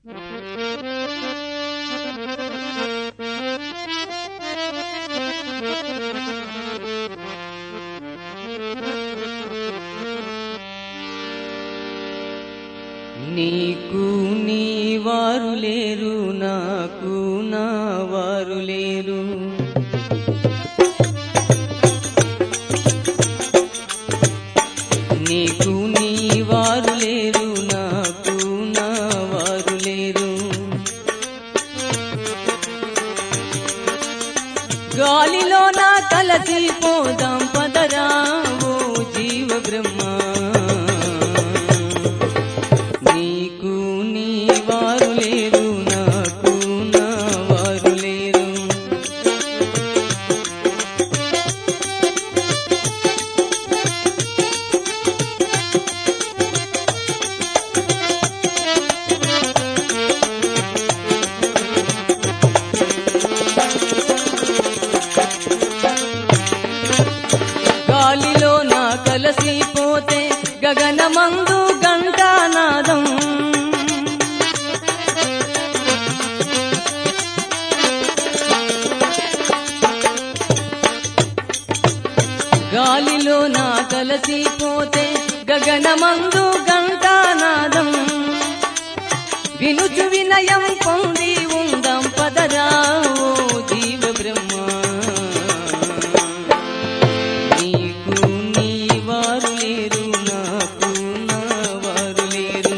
నీకు నీ వారు లేరు నాకు నా వారు లేరు నీకు నీ వారు లేరు నాకు నా వారు లేరు గాలిలో నా కలసి పోదాం పదరా ఓ జీవ బ్రహ్మ నీకు నీ వారు లేరు నాకు నా వారు లేరు గాలిలో నా కలసిపోతే గగనమందు గంటానాదం గాలిలో నా కలసిపోతే గగనమందు గంటానాదం వినుచు వినయం పొంది ఉందాం పదరా ఓ జీవ బ్రహ్మ నీకు నీ వారు లేరు నాకు నా వారు లేరు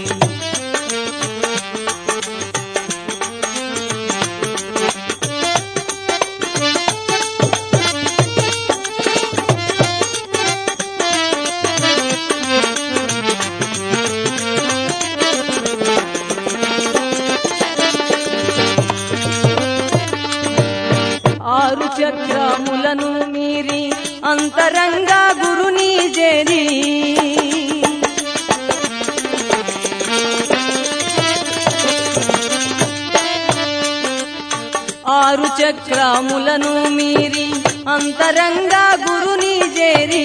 ఆరు చక్రములను మీరి అంతరంగా గురుని చేరి ఆరు చక్రములను మీరి అంతరంగా గురుని చేరి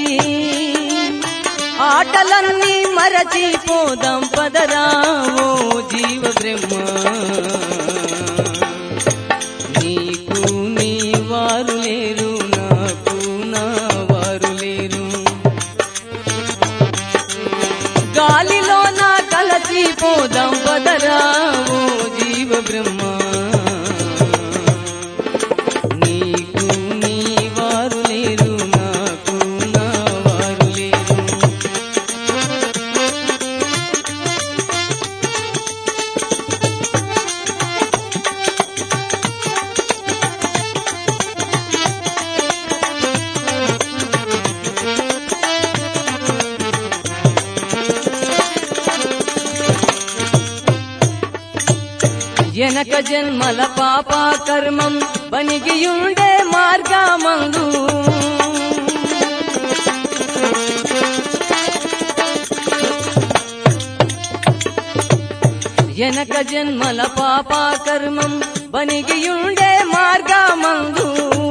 ఆటలన్నీ మరచిపోదాం పదరా ఓ జీవ బ్రహ్మ నీకు నీ వారు లేరు నాకు నా వారు లేరు గాలిలో నా కలసి పోదాం పదరా ఓ జీవ బ్రహ్మ నీకు నీ వారు లేరు నాకు నా వారు లేరు ఎనక జన్మల పాప కర్మం బనిగియుండే మార్గమందు ఎనక జన్మల పాప కర్మం బనిగియుండే మార్గమందు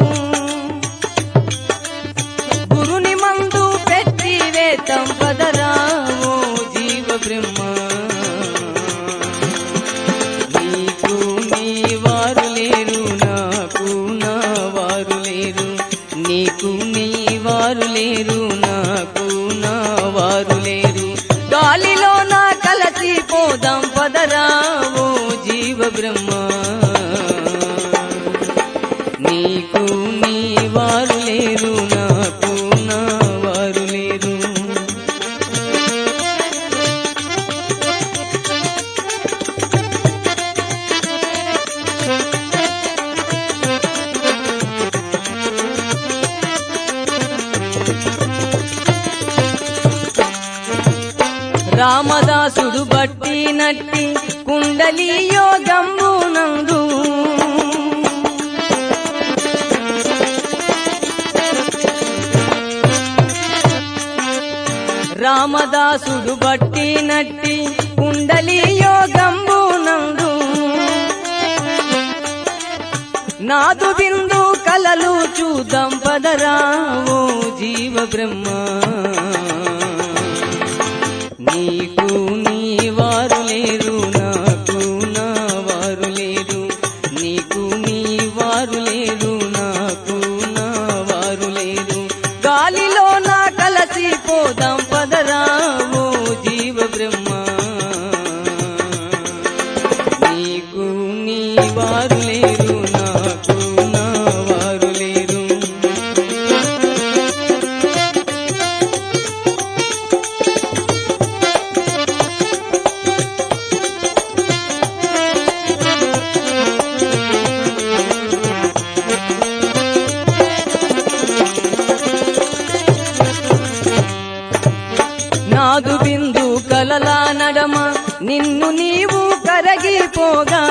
గురుని మందు పెట్టి వేతం పదరా ఓ జీవ బ్రహ్మ నీకు నీ వారు లేరు నాకు నా వారు లేరు నీకు నీ వారు లేరు నాకు నా వారు లేరు గాలిలో నా కలసి పోదాం పదరా ఓ జీవ బ్రహ్మ నీకు నీ వారు లేరు నాకు నా వారు లేరు రామదాసుడు బట్టి నట్టి కుండలి యోగంబునందు రామదాసుడు బట్టి నట్టి కుండలి యోగంబునందు నాదు బిందు కలలు చూద్దాం పదరా ఓ జీవ బ్రహ్మ నీకు నీ వారు లేరు నాకు నా నీవు కరగిపోగా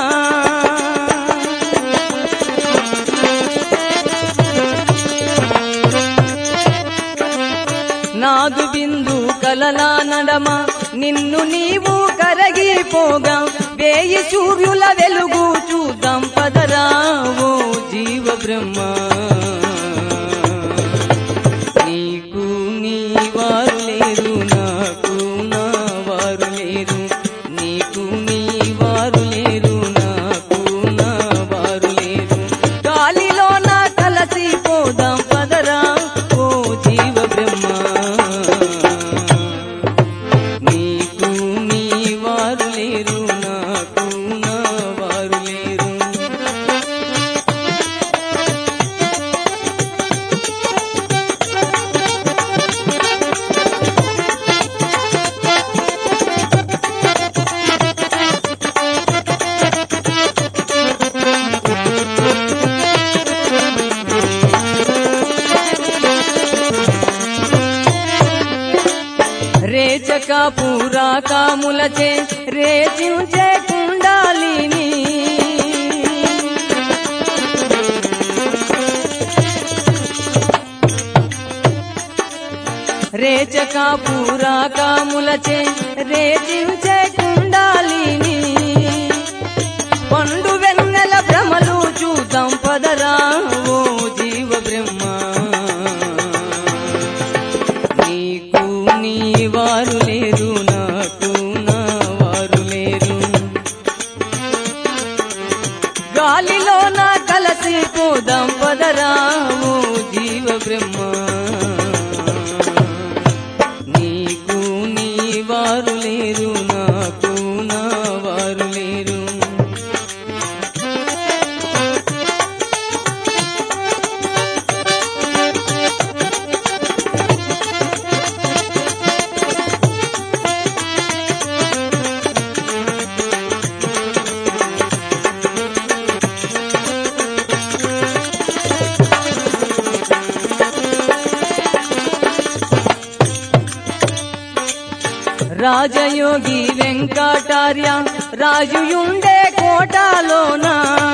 నాదు బిందు కలలా నడమ నిన్ను నీవు కరగిపోగా వేయి సూర్యుల వెలుగు చూద్దాం పదరావో జీవ బ్రహ్మ నీకు నీ వారు లేరు నాకు నా వారు లేరు నీకు నీ వారు లేరు నాకు నా వారు లేరు గాలిలో నా కలసి పోదాం పదరా ఓ జీవ బ్రహ్మ నీకు నీ వారు లేరు నాకు నా వారు లేరు రేచక పూరాకాములచే రేచించే కుండాలిని రేచక పూరాకాములచే రేచించే కుండాలిని పండు వెన్నెల భ్రమలు చూద్దాం పదరా ఓ జీవ బ్రహ్మ నీకు నీ వారు లేరు నాకు నా వారు లేరు గాలిలో నా కలసి పోదాం పదరావు జీవ బ్రహ్మ నీకు నీ వారు లేరు నాకు నా వారు లేరు రాజయోగి వెంకటార్య రాజుయుండే కోటలోనా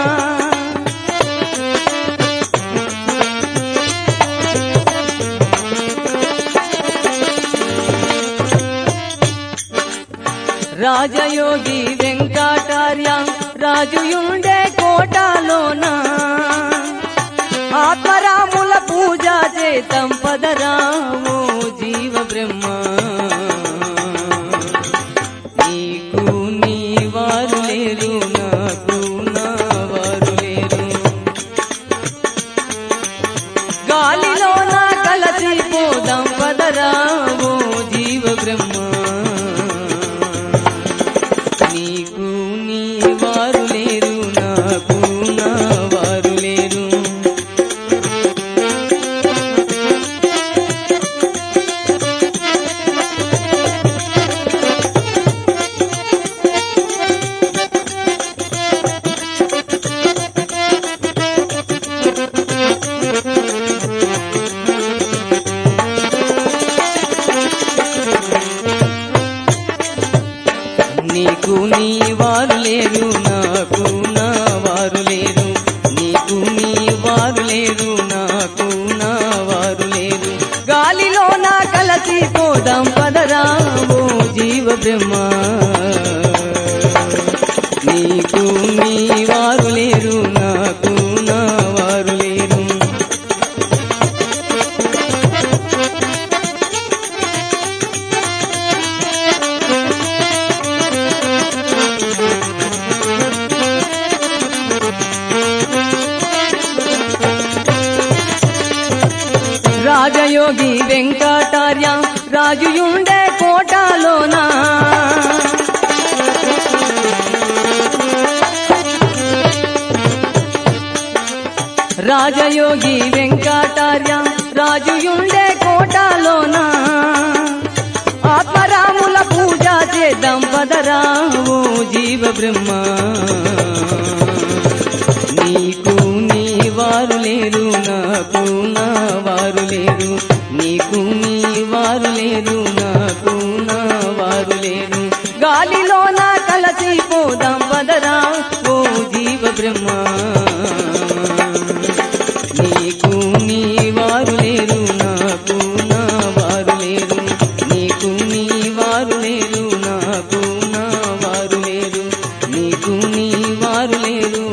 రాజయోగి వెంకటార్య రాజుయుండే కోటలోనా ఆత్మరాముల పూజ చేతం పదరాము జీవ బ్రహ్మ నీకు నీ వారు లేరు నాకు నా వారు లేరు గాలిలో నా కలసి పోదాం పదరాము జీవ బ్రహ్మ నీకు నీ వారు లేరు నాకు నా వారు లేరు నీకు నీ వారు లేరు నాకు నా వారు లేరు నీకు నీ వారు లేరు నాకు నా వారు లేరు గాలిలో నా కలసి పోదాం పదరాము జీవ బ్రహ్మ నీకు నీ వారు లేరు నాకు నా వారు లేరు రాజయోగి వెంకటార్య రాజుయుండే కోటలోనా రాజయోగి వెంకటార్య రాజుయుండే కోటలోనా ఆత్మరాముల పూజ చేద్దాం పదరావు జీవ బ్రహ్మ నీకు నీ వారు లేరు నాకు నా వారు లేరు నీకు నీ వారు లేరు నాకు నా వారు లేరు గాలిలో నా కలసి పో బ్రహ్మ నీకు నీ వారు లేరు నాకు నా వారు లేరు నీకు నీ వారు లేరు నాకు నా వారు లేరు నీకు నీ వారు లేరు